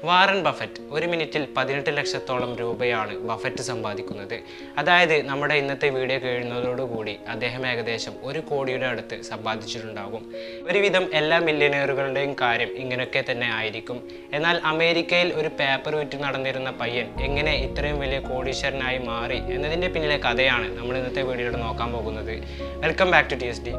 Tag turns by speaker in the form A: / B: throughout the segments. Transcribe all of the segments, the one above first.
A: Warren Buffett ഒരു മിനിറ്റിൽ പതിനെട്ട് ലക്ഷത്തോളം രൂപയാണ് ബഫറ്റ് സമ്പാദിക്കുന്നത് അതായത് നമ്മുടെ ഇന്നത്തെ വീഡിയോ കഴിയുന്നതോടുകൂടി അദ്ദേഹം ഏകദേശം ഒരു കോടിയുടെ അടുത്ത് സമ്പാദിച്ചിട്ടുണ്ടാകും ഒരുവിധം എല്ലാ മില്യനറുകളുടെയും കാര്യം ഇങ്ങനെയൊക്കെ തന്നെ ആയിരിക്കും എന്നാൽ അമേരിക്കയിൽ ഒരു പേപ്പർ വിറ്റ് നടന്നിരുന്ന പയ്യൻ എങ്ങനെ ഇത്രയും വലിയ കോടീശ്വരനായി മാറി എന്നതിൻ്റെ പിന്നിലെ കഥയാണ് നമ്മൾ ഇന്നത്തെ വീഡിയോയിൽ നോക്കാൻ പോകുന്നത് welcome back to T S D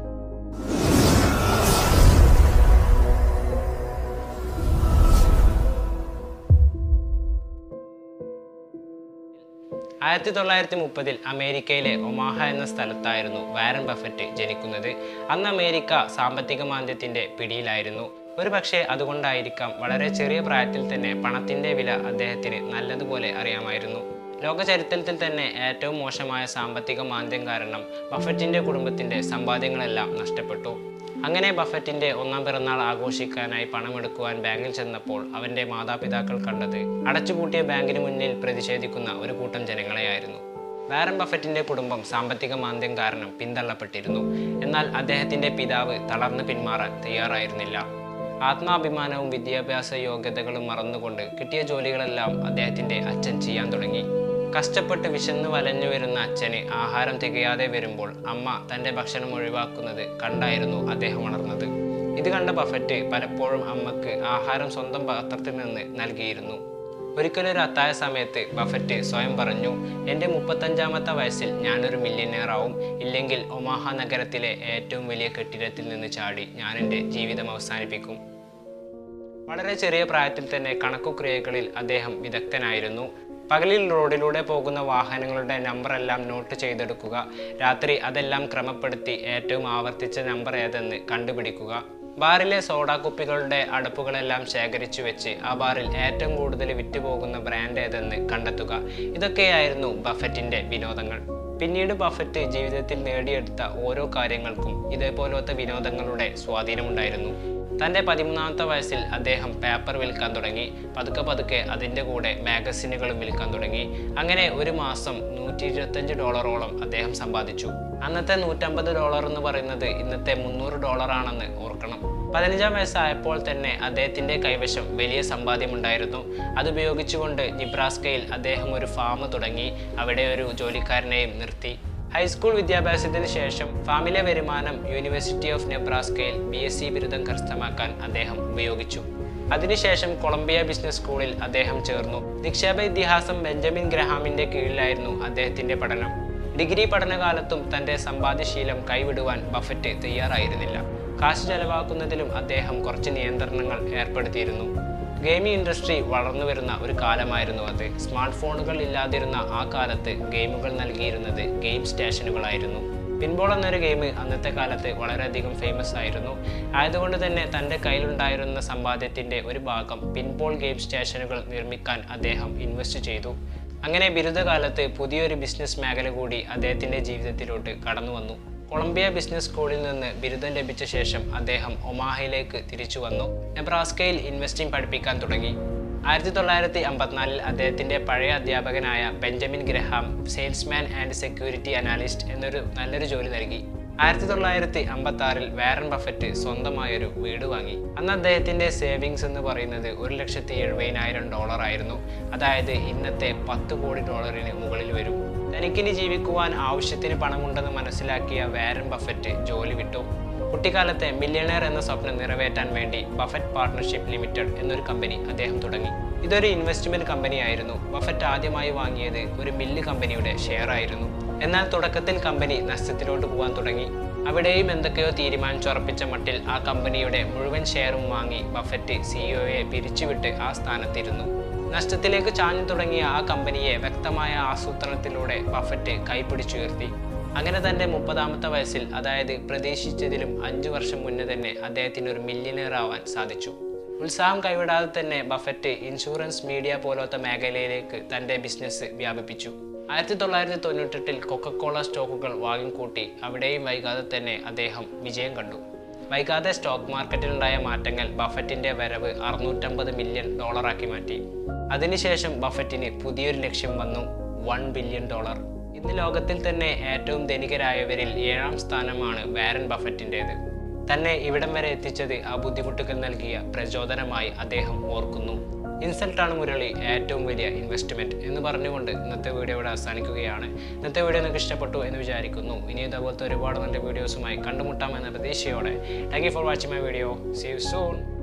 A: ആയിരത്തി തൊള്ളായിരത്തി മുപ്പതിൽ അമേരിക്കയിലെ ഒമാഹ എന്ന സ്ഥലത്തായിരുന്നു വാരൻ ബഫറ്റ് ജനിക്കുന്നത് അന്ന് അമേരിക്ക സാമ്പത്തിക മാന്ദ്യത്തിന്റെ പിടിയിലായിരുന്നു ഒരു പക്ഷേ അതുകൊണ്ടായിരിക്കാം വളരെ ചെറിയ പ്രായത്തിൽ തന്നെ പണത്തിന്റെ വില അദ്ദേഹത്തിന് നല്ലതുപോലെ അറിയാമായിരുന്നു ലോക ചരിത്രത്തിൽ തന്നെ ഏറ്റവും മോശമായ സാമ്പത്തിക മാന്ദ്യം കാരണം ബഫറ്റിന്റെ കുടുംബത്തിന്റെ സമ്പാദ്യങ്ങളെല്ലാം നഷ്ടപ്പെട്ടു അങ്ങനെ ബഫറ്റിന്റെ ഒന്നാം പിറന്നാൾ ആഘോഷിക്കാനായി പണമെടുക്കുവാൻ ബാങ്കിൽ ചെന്നപ്പോൾ അവന്റെ മാതാപിതാക്കൾ കണ്ടത് അടച്ചുപൂട്ടിയ ബാങ്കിന് മുന്നിൽ പ്രതിഷേധിക്കുന്ന ഒരു കൂട്ടം ജനങ്ങളെയായിരുന്നു വാരൻ ബഫറ്റിന്റെ കുടുംബം സാമ്പത്തിക മാന്ദ്യം കാരണം പിന്തള്ളപ്പെട്ടിരുന്നു എന്നാൽ അദ്ദേഹത്തിന്റെ പിതാവ് തളർന്നു പിന്മാറാൻ തയ്യാറായിരുന്നില്ല ആത്മാഭിമാനവും വിദ്യാഭ്യാസ യോഗ്യതകളും മറന്നുകൊണ്ട് കിട്ടിയ ജോലികളെല്ലാം അദ്ദേഹത്തിന്റെ അച്ഛൻ ചെയ്യാൻ തുടങ്ങി കഷ്ടപ്പെട്ട് വിശന്ന് വലഞ്ഞു വരുന്ന അച്ഛന് ആഹാരം തികയാതെ വരുമ്പോൾ അമ്മ തൻ്റെ ഭക്ഷണം ഒഴിവാക്കുന്നത് കണ്ടായിരുന്നു അദ്ദേഹം ഉണർന്നത് ഇത് കണ്ട ബഫറ്റ് പലപ്പോഴും അമ്മക്ക് ആഹാരം സ്വന്തം പാത്രത്തിൽ നിന്ന് നൽകിയിരുന്നു ഒരിക്കലൊരു അത്തായ സമയത്ത് ബഫറ്റ് സ്വയം പറഞ്ഞു എൻ്റെ മുപ്പത്തഞ്ചാമത്തെ വയസ്സിൽ ഞാനൊരു മില്യനെയർ ആവും ഇല്ലെങ്കിൽ ഒമാഹ നഗരത്തിലെ ഏറ്റവും വലിയ കെട്ടിടത്തിൽ നിന്ന് ചാടി ഞാൻ എൻ്റെ ജീവിതം അവസാനിപ്പിക്കും വളരെ ചെറിയ പ്രായത്തിൽ തന്നെ കണക്കുക്രിയകളിൽ അദ്ദേഹം വിദഗ്ധനായിരുന്നു പകലിൽ റോഡിലൂടെ പോകുന്ന വാഹനങ്ങളുടെ നമ്പറെല്ലാം നോട്ട് ചെയ്തെടുക്കുക രാത്രി അതെല്ലാം ക്രമപ്പെടുത്തി ഏറ്റവും ആവർത്തിച്ച നമ്പർ ഏതെന്ന് കണ്ടുപിടിക്കുക ബാറിലെ സോഡാ കുപ്പികളുടെ അടപ്പുകളെല്ലാം ശേഖരിച്ചു വെച്ച് ആ ബാറിൽ ഏറ്റവും കൂടുതൽ വിറ്റുപോകുന്ന ബ്രാൻഡ് ഏതെന്ന് കണ്ടെത്തുക ഇതൊക്കെയായിരുന്നു ബഫറ്റിന്റെ വിനോദങ്ങൾ പിന്നീട് ബഫറ്റ് ജീവിതത്തിൽ നേടിയെടുത്ത ഓരോ കാര്യങ്ങൾക്കും ഇതേപോലത്തെ വിനോദങ്ങളുടെ സ്വാധീനമുണ്ടായിരുന്നു തൻ്റെ പതിമൂന്നാമത്തെ വയസ്സിൽ അദ്ദേഹം പേപ്പർ വിൽക്കാൻ തുടങ്ങി പതുക്കെ പതുക്കെ അതിൻ്റെ കൂടെ മാഗസിനുകളും വിൽക്കാൻ തുടങ്ങി അങ്ങനെ ഒരു മാസം നൂറ്റി ഇരുപത്തഞ്ച് ഡോളറോളം അദ്ദേഹം സമ്പാദിച്ചു അന്നത്തെ നൂറ്റമ്പത് ഡോളർ എന്ന് പറയുന്നത് ഇന്നത്തെ മുന്നൂറ് ഡോളറാണെന്ന് ഓർക്കണം പതിനഞ്ചാം വയസ്സായപ്പോൾ തന്നെ അദ്ദേഹത്തിൻ്റെ കൈവശം വലിയ സമ്പാദ്യമുണ്ടായിരുന്നു അതുപയോഗിച്ചുകൊണ്ട് നിബ്രാസ്കയിൽ അദ്ദേഹം ഒരു ഫാം തുടങ്ങി അവിടെ ഒരു ജോലിക്കാരനെയും നിർത്തി ഹൈസ്കൂൾ വിദ്യാഭ്യാസത്തിന് ശേഷം ഫാമിലെ വരുമാനം യൂണിവേഴ്സിറ്റി ഓഫ് നെബ്രാസ്കയിൽ ബി എസ് സി ബിരുദം കരസ്ഥമാക്കാൻ അദ്ദേഹം ഉപയോഗിച്ചു അതിനുശേഷം കൊളംബിയ ബിസിനസ് സ്കൂളിൽ അദ്ദേഹം ചേർന്നു നിക്ഷേപ ഇതിഹാസം ബെഞ്ചമിൻ ഗ്രഹാമിന്റെ കീഴിലായിരുന്നു അദ്ദേഹത്തിന്റെ പഠനം ഡിഗ്രി പഠനകാലത്തും തന്റെ സമ്പാദ്യശീലം കൈവിടുവാൻ ബഫറ്റ് തയ്യാറായിരുന്നില്ല കാശ് ചെലവാക്കുന്നതിലും അദ്ദേഹം കുറച്ച് നിയന്ത്രണങ്ങൾ ഏർപ്പെടുത്തിയിരുന്നു ഗെയിമിംഗ് ഇൻഡസ്ട്രി വളർന്നു വരുന്ന ഒരു കാലമായിരുന്നു അത് സ്മാർട്ട് ഫോണുകൾ ഇല്ലാതിരുന്ന ആ കാലത്ത് ഗെയിമുകൾ നൽകിയിരുന്നത് ഗെയിം സ്റ്റേഷനുകളായിരുന്നു പിൻബോൾ എന്നൊരു ഗെയിം അന്നത്തെ കാലത്ത് വളരെയധികം ഫേമസ് ആയിരുന്നു ആയതുകൊണ്ട് തന്നെ തൻ്റെ കയ്യിലുണ്ടായിരുന്ന സമ്പാദ്യത്തിൻ്റെ ഒരു ഭാഗം പിൻബോൾ ഗെയിം സ്റ്റേഷനുകൾ നിർമ്മിക്കാൻ അദ്ദേഹം ഇൻവെസ്റ്റ് ചെയ്തു അങ്ങനെ ബിരുദകാലത്ത് പുതിയൊരു ബിസിനസ് മേഖല കൂടി അദ്ദേഹത്തിൻ്റെ ജീവിതത്തിലോട്ട് കടന്നു വന്നു കൊളംബിയ ബിസിനസ് സ്കൂളിൽ നിന്ന് ബിരുദം ലഭിച്ച ശേഷം അദ്ദേഹം ഒമാഹയിലേക്ക് തിരിച്ചു വന്നു നെബ്രാസ്കയിൽ ഇൻവെസ്റ്റിംഗ് പഠിപ്പിക്കാൻ തുടങ്ങി ആയിരത്തി തൊള്ളായിരത്തി അമ്പത്തിനാലിൽ അദ്ദേഹത്തിൻ്റെ പഴയ അധ്യാപകനായ Benjamin Graham salesman and security analyst എന്നൊരു നല്ലൊരു ജോലി നൽകി ആയിരത്തി തൊള്ളായിരത്തി അമ്പത്തി ആറിൽ വാരൻ ബഫറ്റ് സ്വന്തമായൊരു വീട് വാങ്ങി അന്ന് അദ്ദേഹത്തിന്റെ സേവിങ്സ് എന്ന് പറയുന്നത് ഒരു ലക്ഷത്തി എഴുപതിനായിരം ഡോളർ ആയിരുന്നു അതായത് ഇന്നത്തെ പത്ത് കോടി ഡോളറിന് മുകളിൽ വരും തനിക്കിനി ജീവിക്കുവാൻ ആവശ്യത്തിന് പണമുണ്ടെന്ന് മനസ്സിലാക്കിയ വാരൻ ബഫറ്റ് ജോലി വിട്ടു കുട്ടിക്കാലത്തെ മില്യണയർ എന്ന സ്വപ്നം നിറവേറ്റാൻ വേണ്ടി ബഫറ്റ് പാർട്ണർഷിപ്പ് ലിമിറ്റഡ് എന്നൊരു കമ്പനി അദ്ദേഹം തുടങ്ങി ഇതൊരു ഇൻവെസ്റ്റ്മെന്റ് കമ്പനിയായിരുന്നു ബഫറ്റ് ആദ്യമായി വാങ്ങിയത് ഒരു മില്ല് കമ്പനിയുടെ ഷെയർ ആയിരുന്നു എന്നാൽ തുടക്കത്തിൽ കമ്പനി നഷ്ടത്തിലോട്ട് പോകാൻ തുടങ്ങി അവിടെയും എന്തൊക്കെയോ തീരുമാനിച്ചുറപ്പിച്ച മട്ടിൽ ആ കമ്പനിയുടെ മുഴുവൻ ഷെയറും വാങ്ങി ബഫറ്റ് സിഇഒയെ പിരിച്ചുവിട്ട് ആ സ്ഥാനത്തിരുന്നു നഷ്ടത്തിലേക്ക് ചാഞ്ഞു തുടങ്ങിയ ആ കമ്പനിയെ വ്യക്തമായ ആസൂത്രണത്തിലൂടെ ബഫറ്റ് കൈപിടിച്ചുയർത്തി അങ്ങനെ തൻ്റെ മുപ്പതാമത്തെ വയസ്സിൽ അതായത് പ്രതീക്ഷിച്ചതിലും അഞ്ചു വർഷം മുന്നേ തന്നെ അദ്ദേഹത്തിന് ഒരു മില്യനർ ആവാൻ സാധിച്ചു ഉത്സാഹം കൈവിടാതെ തന്നെ ബഫറ്റ് ഇൻഷുറൻസ് മീഡിയ പോലത്തെ മേഖലയിലേക്ക് തൻ്റെ ബിസിനസ് വ്യാപിപ്പിച്ചു ആയിരത്തി തൊള്ളായിരത്തി തൊണ്ണൂറ്റെട്ടിൽ കൊക്കക്കോള സ്റ്റോക്കുകൾ വാങ്ങിക്കൂട്ടി അവിടെയും വൈകാതെ തന്നെ അദ്ദേഹം വിജയം കണ്ടു വൈകാതെ സ്റ്റോക്ക് മാർക്കറ്റിലുണ്ടായ മാറ്റങ്ങൾ ബഫറ്റിന്റെ വരവ് അറുന്നൂറ്റമ്പത് മില്യൺ ഡോളറാക്കി മാറ്റി അതിനുശേഷം ബഫറ്റിന് പുതിയൊരു ലക്ഷ്യം വന്നു വൺ ബില്യൺ ഡോളർ ഇന്ന് ലോകത്തിൽ തന്നെ ഏറ്റവും ധനികരായവരിൽ ഏഴാം സ്ഥാനമാണ് വാരൻ ബഫറ്റിൻ്റേത് തന്നെ ഇവിടം വരെ എത്തിച്ചത് ആ ബുദ്ധിമുട്ടുകൾ നൽകിയ പ്രചോദനമായി അദ്ദേഹം ഓർക്കുന്നു ഇൻസൾട്ടാണ് മുരളി ഏറ്റവും വലിയ ഇൻവെസ്റ്റ്മെന്റ് എന്ന് പറഞ്ഞുകൊണ്ട് ഇന്നത്തെ വീഡിയോ ഇവിടെ അവസാനിക്കുകയാണ് ഇന്നത്തെ വീഡിയോ നിങ്ങൾക്ക് ഇഷ്ടപ്പെട്ടു എന്ന് വിചാരിക്കുന്നു ഇനി ഇതേപോലത്തെ ഒരുപാട് നല്ല വീഡിയോസുമായി കണ്ടുമുട്ടാമെന്ന പ്രതീക്ഷയോടെ thank you for watching my video see you soon